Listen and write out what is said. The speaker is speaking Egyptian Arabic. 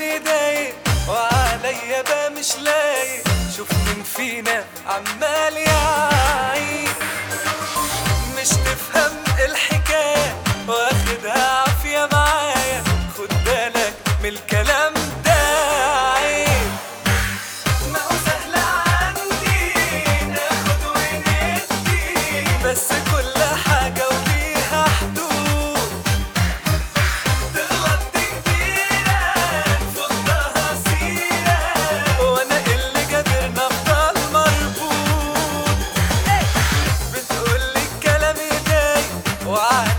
يضايق وعليا بقى مش لايق شوف مين فينا عمال يعيق مش تفهم الحكاية واخدها عافية معايا خد بالك من الكلام ده عيب ما هو سهل عندي ناخد وندي بس كل حاجة وليها حدود تغلط كتيرة فضها سيرة وانا اللي قادرنا افضل مربوط بتقولي الكلام يضايق وعلى